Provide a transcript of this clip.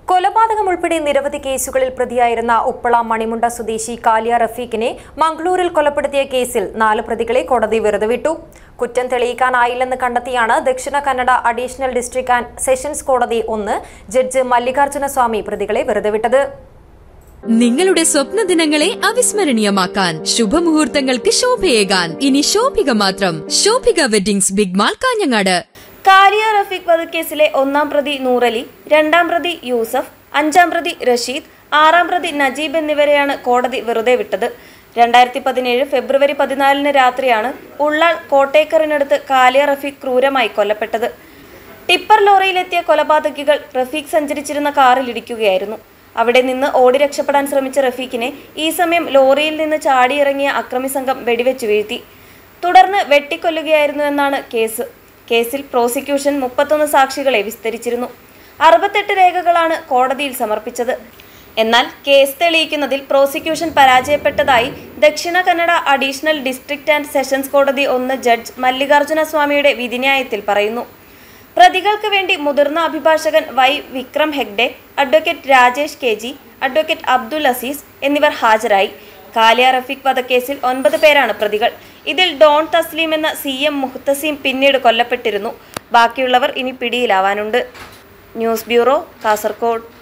കൊലപാതകം ഉൾപ്പെടെ നിരവധി കേസുകളിൽ പ്രതിയായിരുന്ന ഉപ്പള മണിമുണ്ട സ്വദേശി കാലിയ റഫീഖിനെ മംഗളൂരിൽ കൊലപ്പെടുത്തിയ കേസിൽ നാല് പ്രതികളെ കോടതി വെറുതെ വിട്ടു കുറ്റം തെളിയിക്കാനായില്ലെന്ന് കണ്ടെത്തിയാണ് Dakshina Kannada additional district and sessions കോടതി ഒന്ന് ജഡ്ജ് മല്ലികാർജ്ജുന സ്വാമി പ്രതികളെ വെറുതെ വിട്ടത് നിങ്ങളുടെ സ്വപ്ന ദിനങ്ങളെ അവിസ്മരണീയമാക്കാൻ ശുഭമുഹൂർത്തങ്ങൾക്ക് ശോഭയേകാൻ ഇനി ശോഭിക മാത്രം Shobhika weddings big mall Kanhangad Kariya Rafeeq വധക്കേസിലെ ഒന്നാം പ്രതി നൂറലി രണ്ടാം പ്രതി യൂസഫ് അഞ്ചാം പ്രതി റഷീദ് ആറാം പ്രതി നജീബ് എന്നിവരെയാണ് കോടതി വെറുതെ വിട്ടത് രണ്ടായിരത്തി പതിനേഴ് ഫെബ്രുവരി പതിനാലിന് രാത്രിയാണ് ഉള്ളാൾ കോട്ടേക്കറിനടുത്ത് കാലിയ റഫീഖ് ക്രൂരമായി കൊല്ലപ്പെട്ടത് ടിപ്പർ ലോറിയിലെത്തിയ കൊലപാതകികൾ റഫീഖ് സഞ്ചരിച്ചിരുന്ന കാറിൽ ഇടിക്കുകയായിരുന്നു അവിടെ നിന്ന് ഓടി രക്ഷപ്പെടാൻ ശ്രമിച്ച റഫീഖിനെ ഈ സമയം ലോറിയിൽ നിന്ന് ചാടിയിറങ്ങിയ അക്രമി സംഘം വെടിവെച്ച് വീഴ്ത്തി തുടർന്ന് വെട്ടിക്കൊല്ലുകയായിരുന്നു എന്നാണ് കേസ് കേസിൽ പ്രോസിക്യൂഷൻ മുപ്പത്തൊന്ന് സാക്ഷികളെ വിസ്തരിച്ചിരുന്നു അറുപത്തെട്ട് രേഖകളാണ് കോടതിയിൽ സമർപ്പിച്ചത് എന്നാൽ കേസ് തെളിയിക്കുന്നതിൽ പ്രോസിക്യൂഷൻ പരാജയപ്പെട്ടതായി Dakshina Kannada additional district and sessions കോടതി ഒന്ന് ജഡ്ജ് മല്ലികാർജ്ജുന സ്വാമിയുടെ വിധിന്യായത്തിൽ പറയുന്നു പ്രതികൾക്ക് വേണ്ടി മുതിർന്ന അഭിഭാഷകൻ Y Vikram Hegde advocate Rajesh K G advocate Abdul Azeez എന്നിവർ ഹാജരായി കാലിയ റഫീഖ് വധക്കേസിൽ ഒൻപത് പേരാണ് പ്രതികൾ ഇതിൽ ഡോൺ തസ്ലീം എന്ന സി എം മുഹ്തസീം പിന്നീട് കൊല്ലപ്പെട്ടിരുന്നു ബാക്കിയുള്ളവർ ഇനി പിടിയിലാവാനുണ്ട് ന്യൂസ് ബ്യൂറോ കാസർഗോഡ്